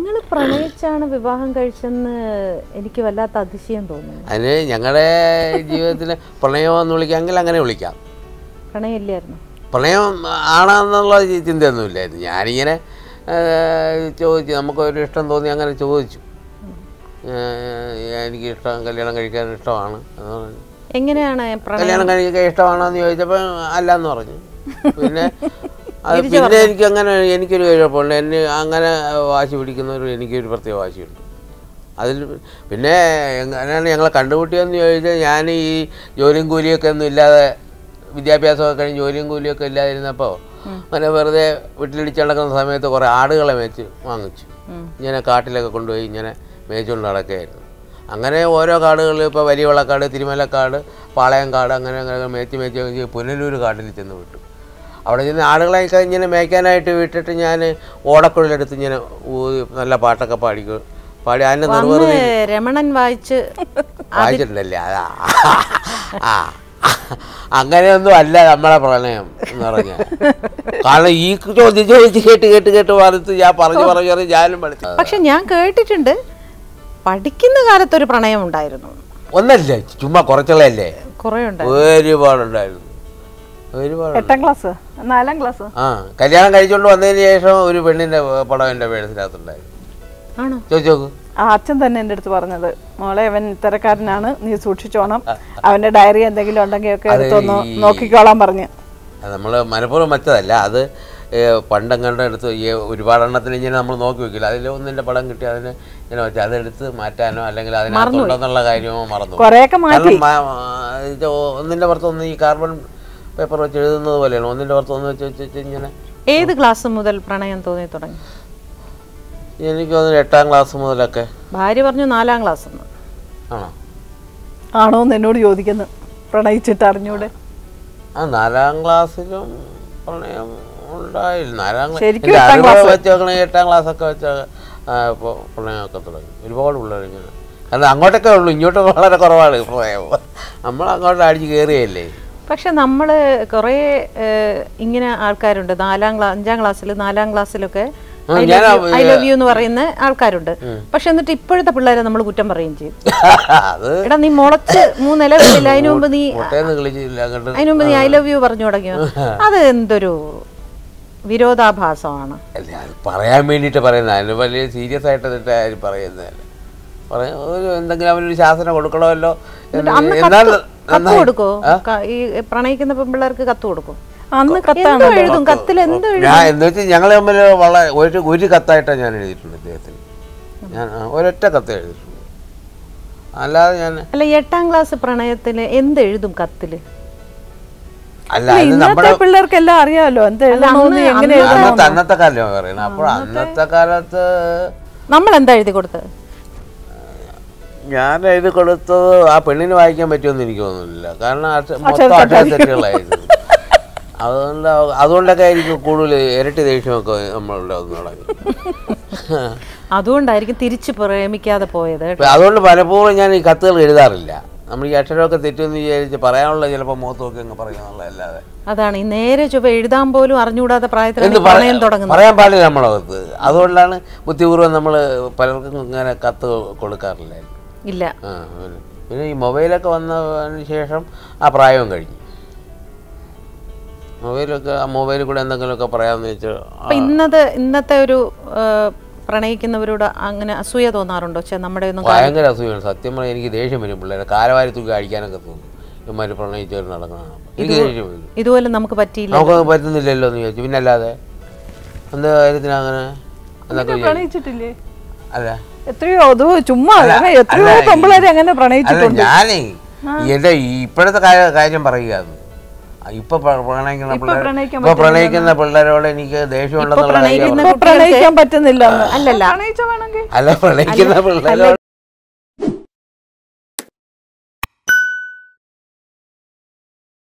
നിങ്ങൾ പ്രണയിച്ചാണ് വിവാഹം കഴിച്ചെന്ന് എനിക്ക് വല്ലാത്ത അതിശയം തോന്നുന്നു അതിന് ഞങ്ങളുടെ ജീവിതത്തിൽ പ്രണയം എന്ന് വിളിക്കാമെങ്കിൽ അങ്ങനെ വിളിക്കാം പ്രണയമില്ലായിരുന്നു പ്രണയം ആണെന്നുള്ള ചിന്തയൊന്നുമില്ലായിരുന്നു ഞാനിങ്ങനെ ആ, ചോദിച്ചു നമുക്കൊരു ഇഷ്ടം തോന്നി അങ്ങനെ ചോദിച്ചു ആ, എനിക്ക് ഇഷ്ടം കല്യാണം കഴിക്കാൻ ഇഷ്ടമാണ് എന്ന് പറഞ്ഞു എങ്ങനെയാണ് പ്രണയം കല്യാണം കഴിക്കാൻ ഇഷ്ടമാണോ എന്ന് ചോദിച്ചപ്പോൾ അല്ല എന്ന് പറഞ്ഞു പിന്നെ അത് പിന്നെ എനിക്ക് അങ്ങനെ എനിക്കൊരു കുഴപ്പമുണ്ട് എന്നെ അങ്ങനെ വാശി പിടിക്കുന്നവർ എനിക്കൊരു പ്രത്യേക വാശിയുണ്ട് അതിൽ പിന്നെ എങ്ങനെയാണ് ഞങ്ങളെ കണ്ടുമുട്ടിയെന്ന് ചോദിച്ചാൽ ഞാൻ ഈ ജോലിയും കൂലിയൊക്കെ ഒന്നും ഇല്ലാതെ വിദ്യാഭ്യാസമൊക്കെ കഴിഞ്ഞ് ജോലിയും കൂലിയൊക്കെ ഇല്ലാതിരുന്നപ്പോൾ അങ്ങനെ വെറുതെ വീട്ടിലിടിച്ച് നടക്കുന്ന സമയത്ത് കുറേ ആടുകളെ മേച്ച് വാങ്ങിച്ചു ഉം. ഇങ്ങനെ കാട്ടിലൊക്കെ കൊണ്ടുപോയി ഇങ്ങനെ മേച്ചുകൊണ്ട് നടക്കുകയായിരുന്നു അങ്ങനെ ഓരോ കാടുകൾ ഇപ്പോൾ വലിയവളക്കാട് തിരുമലക്കാട് പാളയംകാട് അങ്ങനെ അങ്ങനെ മേച്ച് മേച്ച് മേച്ച് പുനലൂർ കാട്ടിൽ ചെന്ന് വിട്ടു അവിടെ ചെന്ന് ആടുകളെയൊക്കെ ഇങ്ങനെ മേയ്ക്കാനായിട്ട് വിട്ടിട്ട് ഞാൻ ഓടക്കുഴലെടുത്ത് ഇങ്ങനെ ഊതി നല്ല പാട്ടൊക്കെ പാടി പാടി അതിൻ്റെ നിർവൃതി അന്ന് രമണൻ വായിച്ച് വായിച്ചിട്ടുണ്ടല്ലേ അതാ ആ അങ്ങനെയൊന്നും അല്ല നമ്മളെ പ്രണയം എന്ന് പറഞ്ഞാൽ കാരണം ഈ ചോദ്യം ചോദിച്ച് കേട്ട് കേട്ട് കേട്ട് വളർത്ത് ഞാൻ പറഞ്ഞു പറഞ്ഞു പറഞ്ഞ് ഞാനും പഠിച്ചു പക്ഷെ ഞാൻ കേട്ടിട്ടുണ്ട് പഠിക്കുന്ന കാലത്ത് ഒരു പ്രണയം ഉണ്ടായിരുന്നു ഒന്നല്ലേ ചുമ്മാ കുറച്ചുള്ളതല്ലേ കുറെ ഉണ്ട് ഒരുപാടുണ്ടായിരുന്നു ഒരുപാട് എട്ടാം ക്ലാസ് നാലാം ക്ലാസ് ആ കല്യാണം കഴിച്ചുകൊണ്ട് വന്നതിന് ശേഷം ഒരു പെണ്ണിന്റെ പടം എൻ്റെ പേഴ്സിനകത്തുണ്ടായിരുന്നു ആണോ ചോദിച്ചു നോക്ക് ആ അച്ഛൻ തന്നെ എൻ്റെ അടുത്ത് പറഞ്ഞത് മോളെ അവൻ ഇത്തരക്കാരനാണ് നീ സൂക്ഷിച്ചോണം അവന്റെ ഡയറി എന്തെങ്കിലും ഉണ്ടെങ്കിൽ ഒക്കെ എടുത്തൊന്ന് ഈ- നോക്കിക്കോളാൻ പറഞ്ഞ് അത് നമ്മൾ മനഃപൂർവ്വം വെച്ചതല്ല അത് ഏഹ്, പണ്ടെങ്ങാണ്ട് എടുത്ത് ഈ ഒരുപാടെണ്ണത്തിന് ഇങ്ങനെ നമ്മൾ നോക്കി വെക്കില്ല അതിൽ ഒന്നിൻ്റെ പടം കിട്ടി അതിന് ഇങ്ങനെ വെച്ച് അതെടുത്ത് മാറ്റാനോ അല്ലെങ്കിൽ അതിനകത്തുണ്ടെന്നുള്ള കാര്യമോ മറന്നു പോയി. കുറെയൊക്കെ മാറ്റി കാരണം മാ- ഇത് ഒന്നിൻ്റെ പുറത്ത് ഒന്ന് ഈ കാർബൺ പേപ്പർ വെച്ച് എഴുതുന്നത് പോലെയാണ് ഒന്നിൻ്റെ പുറത്ത് ഒന്ന് വെച്ച് വെച്ച് വെച്ച് ഇങ്ങനെ ഏത് ക്ലാസ് മുതൽ പ്രണയം തോന്നി തുടങ്ങി എനിക്ക് തോന്നുന്നു എട്ടാം ക്ലാസ് മുതലൊക്കെ ഭാര്യ പറഞ്ഞു നാലാം ക്ലാസ് എന്ന് ആണോ ആണോ എന്ന് എന്നോട് ചോദിക്കുന്നു പ്രണയിച്ചിട്ട് അറിഞ്ഞൂടെ ആ നാലാം ക്ലാസ്സിലും പ്രണയം ഉണ്ടായില്ല നാലാം ക്ലാസ് ശരിക്കും എൻ്റെ എട്ടാം അറിവ് ക്ലാസ്. വെച്ച് നോക്കണമെങ്കിൽ എട്ടാം ക്ലാസ് ഒക്കെ വെച്ച് ഇപ്പോൾ പ്രണയമൊക്കെ തുടങ്ങി ഒരുപാട് പിള്ളേർ ഇങ്ങനെ കാരണം അങ്ങോട്ടൊക്കെ ഉള്ളൂ ഇങ്ങോട്ട് വളരെ കുറവാണ് പ്രണയം നമ്മൾ അങ്ങോട്ട് അടിച്ച് കയറിയല്ലേ പക്ഷെ നമ്മൾ കുറേ ഏഹ്, ഇങ്ങനെ ആൾക്കാരുണ്ട് നാലാം ക്ലാസ് അഞ്ചാം ക്ലാസ്സിൽ നാലാം ക്ലാസ്സിലൊക്കെ ആ, ഞാൻ ഐ ലവ് യു എന്ന് പറയുന്ന ആൾക്കാരുണ്ട് പക്ഷെ എന്നിട്ട് ഇപ്പോഴത്തെ പിള്ളേരെ നമ്മൾ കുറ്റം പറയുകയും ചെയ്യും അത് എടാ നീ മുളച്ച് മൂന്നില വെച്ചില്ല അതിനു മുമ്പ് നീ മുട്ടയെന്ന് കളിച്ചില്ല അങ്ങോട്ട് അതിനു മുമ്പ് നീ ഐ ലവ് യു പറഞ്ഞു തുടങ്ങിയോ അത് എന്തൊരു വിരോധാഭാസമാണ് അല്ല അത് പറയാൻ വേണ്ടിയിട്ട് പറയുന്നത് അതിന് വലിയ സീരിയസ് ആയിട്ട് എന്നിട്ട് ആരും പറയുന്നതല്ല പറയാൻ ഒരു എന്തെങ്കിലും അവനൊരു ശാസനം കൊടുക്കണമല്ലോ എന്ന് അന്ന് എന്നാൽ കത്ത് കത്ത് നന്നായി. കൊടുക്കോ ക- ഈ പ്രണയിക്കുന്ന പെൺപിള്ളേർക്ക് കത്ത് കൊടുക്കും അന്ന് എന്തോ കത്താണ് എഴുതും കത്തിൽ എന്തോ എഴുതും ഞാൻ എന്ന് വെച്ചാൽ ഞങ്ങൾ തമ്മിൽ വളരെ ഒരു ഒരു കത്തായിട്ടാണ് ഞാൻ എഴുതിയിട്ടുണ്ട് അദ്ദേഹത്തിന് ഞാൻ ആ, ഒരൊറ്റ കത്ത് എഴുതിയിട്ടുണ്ട് അല്ലാതെ ഞാൻ അല്ല എട്ടാം ക്ലാസ് പ്രണയത്തിന് എന്ത് എഴുതും കത്തില് അല്ല അത് ഇന്നത്തെ നമ്മുടെ പിള്ളേർക്ക് എല്ലാം അറിയാമല്ലോ എന്ത് എഴുതണമെന്ന് അന്ന് എങ്ങനെ അന്ന് എഴുതണം അന്നത്തെ അന്നത്തെ കാലമാണ് പറയുന്നത് അപ്പോൾ അന്നത്തെ കാലത്ത് നമ്മൾ എന്താ എഴുതി കൊടുത്തത് ഞാൻ എഴുതി കൊടുത്തത് ആ പെണ്ണിന് വായിക്കാൻ പറ്റുമെന്ന് എനിക്ക് തോന്നുന്നില്ല കാരണം അക്ഷ- മൊത്തം അക്ഷരത്തെറ്റുകളായിരുന്നു അതുകൊണ്ട് അതുകൊണ്ടൊക്കെ ആയിരിക്കും കൂടുതൽ ഇരട്ടി ദേഷ്യമൊക്കെ നമ്മളുടെ ഒന്ന് തുടങ്ങി അതുകൊണ്ടായിരിക്കും തിരിച്ചു പ്രേമിക്കാതെ പോയത് കേട്ടോ. ഇപ്പൊ അതുകൊണ്ട് പലപ്പോഴും ഞാൻ ഈ കത്തുകൾ എഴുതാറില്ല നമ്മൾ ഈ അക്ഷരമൊക്കെ തെറ്റുമെന്ന് വിചാരിച്ച് പറയാനുള്ള ചിലപ്പോൾ മുഖത്തൊക്കെ അങ്ങ് പറയാനുള്ളതല്ലാതെ അതാണ് ഈ നേരെ ചൊവ്വ എഴുതാൻ പോലും അറിഞ്ഞുകൂടാത്ത പ്രായത്തിലാണ് എന്ത് ഈ പ്രണയം പറ- തുടങ്ങുന്നത് പറയാൻ പാടില്ല നമ്മളകത്ത് അതുകൊണ്ടാണ് ബുദ്ധിപൂർവ്വം നമ്മൾ പലർക്കും ഇങ്ങനെ കത്ത് കൊടുക്കാറില്ലായിരുന്നു ഇല്ല ആ പിന്നെ- പിന്നെ ഈ മൊബൈലൊക്കെ വന്നതിന് ശേഷം ആ പ്രായവും കഴിഞ്ഞു മൊബൈലൊക്കെ ആ മൊബൈലിൽ കൂടെ എന്തെങ്കിലുമൊക്കെ പറയാമെന്ന് വെച്ചാൽ അപ്പൊ ഇന്നത്തെ ഇന്നത്തെ ഒരു ആ, പ്രണയിക്കുന്നവരോട് അങ്ങനെ അസൂയ തോന്നാറുണ്ടോ പക്ഷെ നമ്മുടെ ഒന്നും കാര്യം ഭയങ്കര അസൂയാണ് സത്യം പറഞ്ഞാൽ എനിക്ക് ദേഷ്യം വരും പിള്ളേരെ കാലവാരി തൂക്കി അടിക്കാനൊക്കെ തോന്നും ഇവന്മാർ പ്രണയിച്ചവർ നടക്കണം എനിക്ക് ദേഷ്യം വരും ഇതുപോലെ നമുക്ക് പറ്റിയില്ല നമുക്ക് പറ്റുന്നില്ലല്ലോ എന്ന് ചോദിച്ചു പിന്നെ അല്ലാതെ എന്താ കാര്യത്തിന് അങ്ങനെ എന്നൊക്കെ വിചാരിച്ചു. പ്രണയിച്ചിട്ടില്ലേ അല്ല എത്രയോ അത് ചുമ്മാ അല്ല, അങ്ങനെ എത്രയോ അല്ല, ഈ- പെമ്പിളേരെ അങ്ങനെ അല്ല പ്രണയിച്ചിട്ടുണ്ട് ഞാനേ എൻ്റെ ഇപ്പോഴത്തെ കാര്യം കാര്യം പറയുകയാണ് ഇപ്പൊ പ്ര- പ്രണയിക്കുന്ന ഇപ്പൊ പിള്ളേർ പ്രണയിക്കാൻ ഇപ്പൊ പ്രണയിക്കുന്ന പിള്ളേരോട് എനിക്ക് ദേഷ്യമുണ്ടെന്നുള്ള കാര്യം പ്രണയിക്കുന്ന ഇപ്പൊ പ്രണയിക്കാൻ പറ്റുന്നില്ല അല്ലല്ല പ്രണയിച്ച വേണമെങ്കിൽ അല്ല പ്രണയിക്കുന്ന പിള്ളേരോട്